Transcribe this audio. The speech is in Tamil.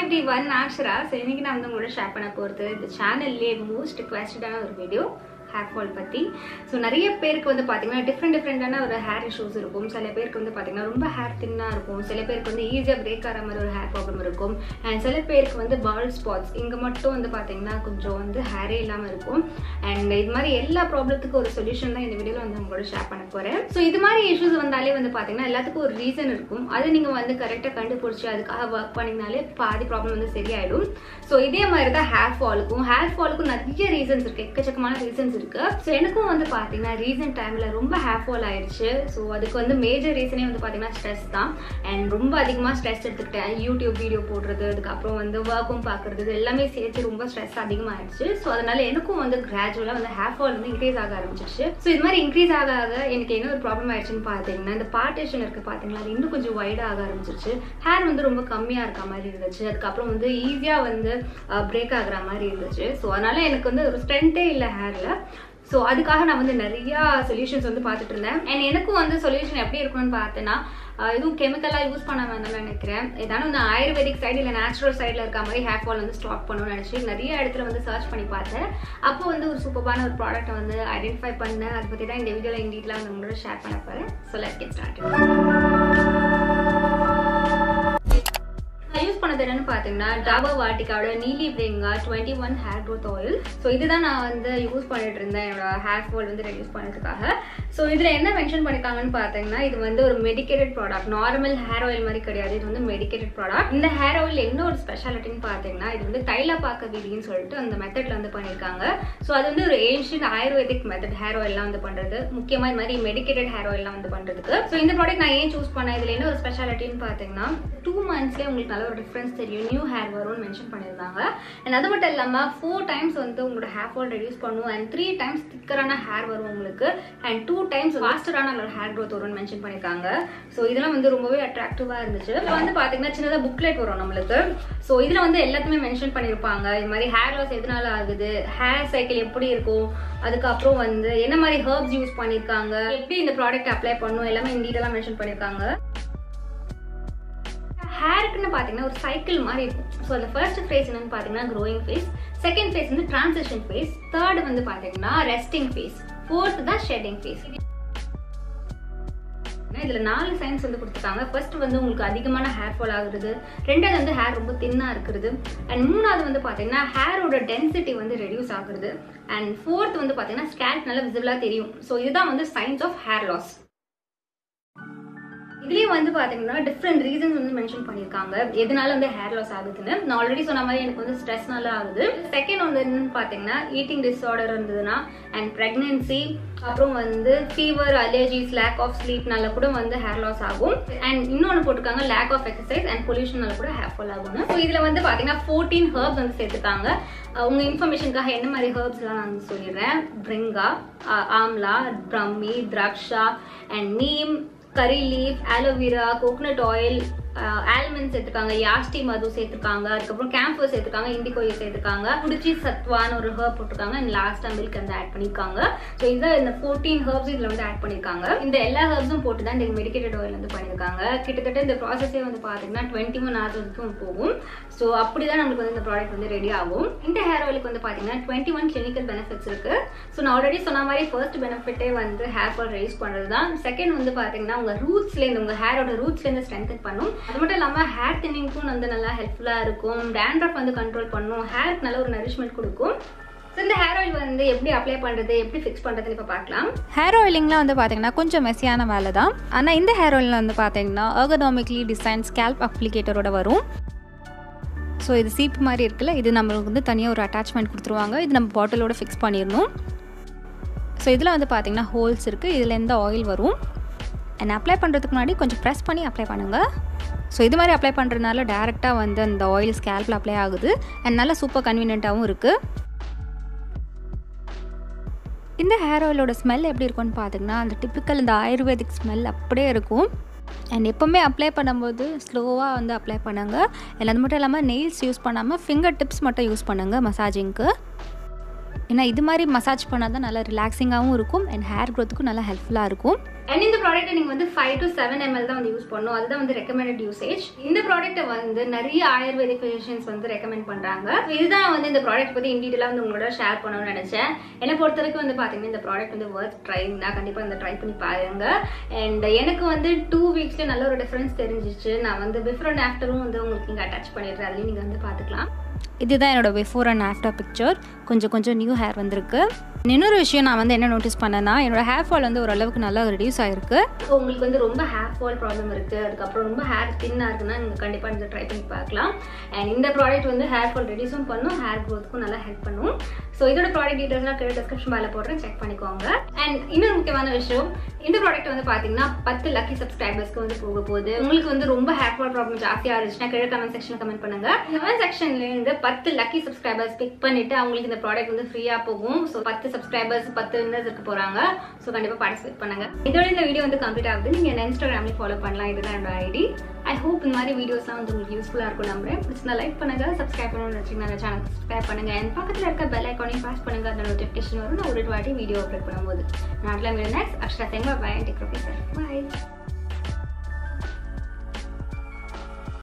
எவ்ரி ஒன் ஆஷரா ஸோ இன்னைக்கு நான் வந்து உங்களோட ஷேர் பண்ண போகிறது இந்த சேனல்லே மோஸ்ட் ரிக்வெஸ்டடான ஒரு வீடியோ ஹேர் ஃபால் பற்றி ஸோ நிறைய பேருக்கு வந்து பார்த்தீங்கன்னா டிஃப்ரெண்ட் டிஃப்ரெண்டான ஒரு ஹேர் இஷ்யூஸ் இருக்கும் சில பேருக்கு வந்து பார்த்தீங்கன்னா ரொம்ப ஹேர் தின்னாக இருக்கும் சில பேருக்கு வந்து ஈஸியாக பிரேக் ஆகிற மாதிரி ஒரு ஹேர் ப்ராப்ளம் இருக்கும் அண்ட் சில பேருக்கு வந்து பால் ஸ்பாட்ஸ் இங்கே மட்டும் வந்து பார்த்தீங்கன்னா கொஞ்சம் வந்து ஹேரே இல்லாமல் இருக்கும் அண்ட் இது மாதிரி எல்லா ப்ராப்ளத்துக்கும் ஒரு சொல்யூஷன் தான் இந்த வீடியோவில் வந்து உங்களோட ஷேர் பண்ண போகிறேன் ஸோ இது மாதிரி இஷ்யூஸ் வந்தாலே வந்து பார்த்தீங்கன்னா எல்லாத்துக்கும் ஒரு ரீசன் இருக்கும் அது நீங்கள் வந்து கரெக்டாக கண்டுபிடிச்சி அதுக்காக ஒர்க் பண்ணிங்கனாலே பாதி ப்ராப்ளம் வந்து சரியாயிடும் ஸோ இதே மாதிரி தான் ஹேர் ஃபாலுக்கும் ஹேர் ஃபாலுக்கும் நிறைய ரீசன்ஸ் இருக்குது எக்கச்சக்கமான ரீசன்ஸ் இருக்கு ஸோ எனக்கும் வந்து பார்த்தீங்கன்னா ரீசெண்ட் டைமில் ரொம்ப ஹேர் ஃபால் ஆயிடுச்சு ஸோ அதுக்கு வந்து மேஜர் ரீசனே வந்து பார்த்தீங்கன்னா ஸ்ட்ரெஸ் தான் அண்ட் ரொம்ப அதிகமாக ஸ்ட்ரெஸ் எடுத்துக்கிட்டேன் யூடியூப் வீடியோ போடுறது அதுக்கப்புறம் வந்து ஒர்க்கும் பார்க்குறது இது எல்லாமே சேர்த்து ரொம்ப ஸ்ட்ரெஸ் அதிகமாகிடுச்சு ஸோ அதனால எனக்கும் வந்து கிராஜுவலாக வந்து ஹேர் ஃபால் வந்து இன்க்ரீஸ் ஆக ஆரம்பிச்சிருச்சு ஸோ இது மாதிரி இன்க்ரீஸ் ஆக ஆக எனக்கு என்ன ஒரு ப்ராப்ளம் ஆயிடுச்சுன்னு பார்த்தீங்கன்னா இந்த பார்ட்டேஷன் இருக்குது பார்த்தீங்களா அது இன்னும் கொஞ்சம் வைடாக ஆக ஆரம்பிச்சிருச்சு ஹேர் வந்து ரொம்ப கம்மியாக இருக்க மாதிரி இருந்துச்சு அதுக்கப்புறம் வந்து ஈஸியாக வந்து பிரேக் ஆகுற மாதிரி இருந்துச்சு ஸோ அதனால எனக்கு வந்து ஒரு ஸ்ட்ரென்த்தே இல்லை ஹேரில் ஸோ அதுக்காக நான் வந்து நிறையா சொல்யூஷன்ஸ் வந்து பார்த்துட்டு இருந்தேன் அண்ட் எனக்கும் வந்து சொல்யூஷன் எப்படி இருக்கணும்னு பார்த்தேன்னா எதுவும் கெமிக்கலாக யூஸ் பண்ண வேண்டாம்னு நினைக்கிறேன் ஏதாவது வந்து ஆயுர்வேதிக் சைடு இல்லை நேச்சுரல் சைடில் இருக்க மாதிரி ஹேர் ஃபால் வந்து ஸ்டாப் பண்ணணும்னு நினச்சி நிறைய இடத்துல வந்து சர்ச் பண்ணி பார்த்தேன் அப்போ வந்து ஒரு சூப்பரான ஒரு ப்ராடக்ட்டை வந்து ஐடென்டிஃபை பண்ணேன் அதை பற்றி தான் இந்த வீடியோவில் இந்த டீட்டெயிலாக வந்து உங்களோட ஷேர் பண்ண போகிறேன் ஸோ லெட் கெட் ஸ்டார்ட் நான் யூஸ் பண்ணது என்னன்னு பார்த்தீங்கன்னா டாபா வாட்டிக்காவோட Neelibhringa twenty one hair growth oil so இதுதான் நான் வந்து யூஸ் பண்ணிட்டு இருந்தேன் என்னோட ஹேர் ஃபால் வந்து ரெடியூஸ் பண்ணதுக்காக ஸோ இதில் என்ன மென்ஷன் பண்ணிருக்காங்கன்னு பார்த்தீங்கன்னா இது வந்து ஒரு medicated product normal hair oil மாதிரி கிடையாது இது வந்து மெடிக்கேட்டட் ப்ராடக்ட் இந்த ஹேர் ஆயில் என்ன ஒரு ஸ்பெஷாலிட்டின்னு பார்த்தீங்கன்னா இது வந்து தைலப்பாக்க விதின்னு சொல்லிட்டு அந்த மெத்தட்ல வந்து பண்ணியிருக்காங்க ஸோ அது வந்து ஒரு ஏன்ஷியன் ஆயுர்வேதிக் மெத்தட் ஹேர் ஆயில்லாம் வந்து பண்ணுறது முக்கியமாக இது மாதிரி மெடிக்கேட்டட் ஹேர் ஆயில்லாம் வந்து பண்ணுறதுக்கு ஸோ இந்த ப்ராடக்ட் நான் ஏன் சூஸ் பண்ணேன் இதில் என்ன ஒரு ஸ்பெஷாலிட்டின்னு பார்த்தீங்கன்னா டூ மந்த்ஸ்லேயே உங்களுக்கு நல்ல ஒரு டிஃப்ரென்ஸ் தெரியும் நியூ ஹேர் வரும்னு மென்ஷன் பண்ணியிருந்தாங்க அண்ட் அது மட்டும் இல்லாமல் ஃபோர் டைம்ஸ் வந்து உங்களோட ஹேர் ஃபால் ரெடியூஸ் பண்ணும் அண்ட் த்ரீ டைம்ஸ் திக்கரான ஹேர் வரும் உங்களுக்கு அண்ட் டூ டைம்ஸ் ஃபாஸ்டரான ஒரு ஹேர் க்ரோத் வரும்னு மென்ஷன் பண்ணியிருக்காங்க ஸோ இதெல்லாம் வந்து ரொம்பவே அட்ராக்டிவாக இருந்துச்சு இதில் வந்து பார்த்தீங்கன்னா சின்னதாக புக்லெட் வரும் நம்மளுக்கு ஸோ இதில் வந்து எல்லாத்தையுமே மென்ஷன் பண்ணியிருப்பாங்க இது மாதிரி ஹேர் லாஸ் எதனால ஆகுது ஹேர் சைக்கிள் எப்படி இருக்கும் அதுக்கப்புறம் வந்து என்ன மாதிரி ஹர்ப்ஸ் யூஸ் பண்ணியிருக்காங்க எப்படி இந்த ப்ராடக்ட் அப்ளை பண்ணும் எல்லாமே இந்த டீட்டெயிலாக மென்ஷன் பண்ணியிருக்காங்க ஹேருக்குன்னு பார்த்தீங்கன்னா ஒரு சைக்கிள் மாதிரி இருக்கும் ஸோ அந்த ஃபர்ஸ்ட் ஃபேஸ் என்னன்னு பார்த்தீங்கன்னா க்ரோயிங் ஃபேஸ் செகண்ட் ஃபேஸ் வந்து டிரான்சிஷன் ஃபேஸ் தேர்ட் வந்து பார்த்தீங்கன்னா ரெஸ்டிங் ஃபேஸ் ஃபோர்த் தான் ஷெட்டிங் ஃபேஸ் இதுல நாலு சைன்ஸ் வந்து கொடுத்துருக்காங்க ஃபர்ஸ்ட் வந்து உங்களுக்கு அதிகமான ஹேர் ஃபால் ஆகுறது ரெண்டாவது வந்து ஹேர் ரொம்ப தின்னா இருக்கிறது அண்ட் மூணாவது வந்து பாத்தீங்கன்னா ஹேரோட டென்சிட்டி வந்து ரெடியூஸ் ஆகுறது அண்ட் ஃபோர்த் வந்து பாத்தீங்கன்னா ஸ்கேல்ப் நல்லா விசிபிளா தெரியும் ஸோ இதுதான் வந்து சைன்ஸ் ஆஃப் ஹேர் லாஸ் இதுலயும் வந்து பாத்தீங்கன்னா டிஃப்ரெண்ட் ரீசன்ஸ் வந்து மென்ஷன் பண்ணிருக்காங்க எதனால வந்து ஹேர் லாஸ் ஆகுதுன்னு நான் ஆல்ரெடி சொன்ன மாதிரி எனக்கு வந்து ஸ்ட்ரெஸ்னால ஆகுது செகண்ட் வந்து என்னன்னு பாத்தீங்கன்னா ஈட்டிங் டிஸார்டர் இருந்ததுன்னா அண்ட் பிரெக்னன்சி அப்புறம் வந்து ஃபீவர் அலர்ஜிஸ் லேக் ஆஃப் ஸ்லீப்னால கூட வந்து ஹேர் லாஸ் ஆகும் அண்ட் இன்னொன்று போட்டிருக்காங்க லேக் ஆஃப் எக்ஸசைஸ் அண்ட் பொல்யூஷனால கூட ஹேர் ஃபால் ஆகும் ஸோ இதுல வந்து பாத்தீங்கன்னா ஃபோர்டீன் ஹர்ப்ஸ் வந்து சேர்த்துருக்காங்க உங்க இன்ஃபர்மேஷனுக்காக என்ன மாதிரி ஹர்ப்ஸ்லாம் நான் வந்து சொல்லிடுறேன் பிரிங்கா ஆம்லா பிரம்மி திராட்சா and neem curry leaf aloe vera coconut oil almond சேர்த்துருக்காங்க யாஸ்டி மது சேர்த்துருக்காங்க அதுக்கப்புறம் கேம்பர் சேர்த்துருக்காங்க இண்டிகோயை சேர்த்துருக்காங்க குடிச்சி சத்வான்னு ஒரு ஹர்ப் போட்டிருக்காங்க அண்ட் லாஸ்டா மில்க் வந்து ஆட் பண்ணியிருக்காங்க ஸோ இதை இந்த ஃபோர்டீன் ஹர்ப்ஸ் இதில் வந்து ஆட் பண்ணியிருக்காங்க இந்த எல்லா ஹர்ப்ஸும் போட்டு தான் இந்த மெடிக்கேட்டட் ஆயில் வந்து பண்ணியிருக்காங்க கிட்டத்தட்ட இந்த ப்ராசஸே வந்து பார்த்தீங்கன்னா டுவெண்ட்டி ஒன் ஹவர்ஸ் வரைக்கும் போகும் ஸோ அப்படி தான் நம்மளுக்கு வந்து இந்த ப்ராடக்ட் வந்து ரெடி ஆகும் இந்த ஹேர் ஆயிலுக்கு வந்து பார்த்தீங்கன்னா டுவெண்ட்டி ஒன் கிளினிக்கல் பெனிஃபிட்ஸ் இருக்கு ஸோ நான் ஆல்ரெடி சொன்ன மாதிரி ஃபர்ஸ்ட் பெனிஃபிட்டே வந்து ஹேர் ஃபால் ரெடியூஸ் பண்ணுறது தான் செகண்ட் வந்து பார்த்தீங்கன்னா உங்கள் ரூட்ஸ்லேருந்து உங்கள் ஹேரோட ரூட்ஸ்லேருந்து ஸ்ட்ரென்தன் பண்ணும் அது மட்டும் இல்லாமல் ஹேர் தின்னிங்க்கும் வந்து நல்லா ஹெல்ப்ஃபுல்லாக இருக்கும் டேண்ட்ரஃப் வந்து கண்ட்ரோல் பண்ணும் ஹேருக்கு நல்ல ஒரு நரிஷ்மெண்ட் கொடுக்கும் ஸோ இந்த ஹேர் ஆயில் வந்து எப்படி அப்ளை பண்ணுறது எப்படி ஃபிக்ஸ் பண்ணுறதுன்னு இப்போ பார்க்கலாம் ஹேர் ஆயிலிங்லாம் வந்து பார்த்தீங்கன்னா கொஞ்சம் மெஸ்ஸியான வேலை தான் ஆனால் இந்த ஹேர் ஆயில் வந்து பார்த்தீங்கன்னா ergonomically டிசைன் ஸ்கேல்ப் அப்ளிகேட்டரோட வரும் ஸோ இது சீப்பு மாதிரி இருக்குல்ல இது நம்மளுக்கு வந்து தனியாக ஒரு அட்டாச்மெண்ட் கொடுத்துருவாங்க இது நம்ம பாட்டிலோட ஃபிக்ஸ் பண்ணிடணும் ஸோ இதில் வந்து பார்த்தீங்கன்னா ஹோல்ஸ் இருக்குது இதில் எந்த ஆயில் வரும் அண்ட் அப்ளை பண்ணுறதுக்கு முன்னாடி கொஞ்சம் ப்ரெஸ் பண்ணி அப்ளை பண்ணுங்கள் ஸோ இது மாதிரி அப்ளை பண்ணுறதுனால டேரெக்டாக வந்து அந்த ஆயில் ஸ்கேல்பில் அப்ளை ஆகுது அண்ட் நல்லா சூப்பர் கன்வீனியண்ட்டாகவும் இருக்குது இந்த ஹேர் ஆயிலோட ஸ்மெல் எப்படி இருக்கும்னு பார்த்தீங்கன்னா அந்த டிப்பிக்கல் இந்த ஆயுர்வேதிக் ஸ்மெல் அப்படியே இருக்கும் அண்ட் எப்போவுமே அப்ளை பண்ணும்போது ஸ்லோவாக வந்து அப்ளை பண்ணுங்க அண்ட் அது மட்டும் இல்லாமல் நெயில்ஸ் யூஸ் பண்ணாமல் ஃபிங்கர் டிப்ஸ் மட்டும் யூஸ் பண்ணுங்கள் மசாஜிங்க்கு ஏன்னா இது மாதிரி மசாஜ் பண்ணால் தான் நல்லா ரிலாக்ஸிங்காகவும் இருக்கும் அண்ட் ஹேர் க்ரோத்துக்கும் நல்லா ஹெல்ப்ஃபுல்லாக இருக்கும் அண்ட் இந்த ப்ராடக்ட்டை நீங்கள் வந்து ஃபைவ் டு செவன் எம்எல் தான் வந்து யூஸ் பண்ணணும் அதுதான் வந்து ரெக்கமெண்டட் யூசேஜ் இந்த ப்ராடக்ட்டை வந்து நிறைய ஆயுர்வேதிக் ஃபிசிஷியன்ஸ் வந்து ரெக்கமெண்ட் பண்ணுறாங்க இதுதான் வந்து இந்த ப்ராடக்ட் பற்றி இன்டீட்டெயிலாக வந்து உங்களோட ஷேர் பண்ணணும்னு நினச்சேன் என்னை பொறுத்த வரைக்கும் வந்து பார்த்தீங்கன்னா இந்த ப்ராடக்ட் வந்து ஒர்த் ட்ரைங் தான் கண்டிப்பாக இந்த ட்ரை பண்ணி பாருங்க அண்ட் எனக்கு வந்து டூ வீக்ஸ்ல நல்ல ஒரு டிஃப்ரென்ஸ் தெரிஞ்சிச்சு நான் வந்து பிஃபோர் அண்ட் ஆஃப்டரும் வந்து உங்களுக்கு இங்கே அட்டாச் பண்ணிடுறேன் அதுலேயும் நீங்கள் வந்து பார்த்துக்கலாம் இதுதான் என்னோட பிஃபோர் அண்ட் ஆஃப்டர் பிக்சர் கொஞ்சம் கொஞ்சம் நியூ ஹேர் வந்திருக்கு இன்னொரு விஷயம் நான் வந்து என்ன நோட்டீஸ் பண்ணேன்னா என்னோட ஹேர் ஃபால் வந்து ஓரளவுக்கு நல்லா ரெடியூஸ் ஆயிருக்கு ஸோ உங்களுக்கு வந்து ரொம்ப ஹேர் ஃபால் ப்ராப்ளம் இருக்குது அதுக்கப்புறம் ரொம்ப ஹேர் தின்னாக இருக்குன்னா நீங்கள் கண்டிப்பாக இந்த ட்ரை பண்ணி பார்க்கலாம் அண்ட் இந்த ப்ராடக்ட் வந்து ஹேர் ஃபால் ரெடியூஸும் பண்ணும் ஹேர் க்ரோத்துக்கும் நல்லா ஹெல்ப் பண்ணும் ஸோ இதோட ப்ராடக்ட் டீட்டெயில்ஸ்லாம் கீழே டிஸ்கிரிப்ஷன் மேலே போடுறேன் செக் பண்ணிக்கோங்க அண்ட் இன்னொரு முக்கியமான விஷயம் இந்த ப்ராடக்ட் வந்து பார்த்தீங்கன்னா பத்து லக்கி சப்ஸ்கிரைபர்ஸ்க்கு வந்து போக போகுது உங்களுக்கு வந்து ரொம்ப ஹேர் ஃபால் ப்ராப்ளம் ஜாஸ்தியாக இருந்துச்சுன்னா கீழே கமெண்ட் செக்ஷன் கமெண்ட் பண்ணுங்க கமெண்ட் செக்ஷன்லேருந்து பத்து லக்கி சப்ஸ்கிரைபர்ஸ் பிக் பண்ணிட்டு அவங்களுக்கு இந்த ப்ராடக்ட் வந்து ஃப்ரீயாக போகும் ஸோ பத்து சப்ஸ்கிரைபர்ஸ் பத்து வின்னர்ஸ் இருக்க போகிறாங்க ஸோ கண்டிப்பாக பார்ட்டிசிபேட் பண்ணுங்க இதோட இந்த வீடியோ வந்து கம்ப்ளீட் ஆகுது நீங்கள் என்ன இன்ஸ்டாகிராம்லேயும் ஃபாலோ பண்ணலாம் இதுதான் என்னோட ஐடி ஐ ஹோப் இந்த மாதிரி வீடியோஸ்லாம் வந்து உங்களுக்கு யூஸ்ஃபுல்லாக இருக்கும் நம்புறேன் பிடிச்சிருந்தா லைக் பண்ணுங்க சப்ஸ்கிரைப் பண்ணணும்னு வச்சிங்கன்னா அந்த சேனல் சப்ஸ்கிரைப் பண்ணுங்க என் பக்கத்தில் இருக்க பெல் ஐக்கானையும் பாஸ் பண்ணுங்க அந்த நோட்டிஃபிகேஷன் வரும் நான் ஒரு வாட்டி வீடியோ அப்லோட் பண்ணும்போது நாட்டில் மீது நெக்ஸ்ட் அக்ஷரா தேங்க பை டேக் பாய்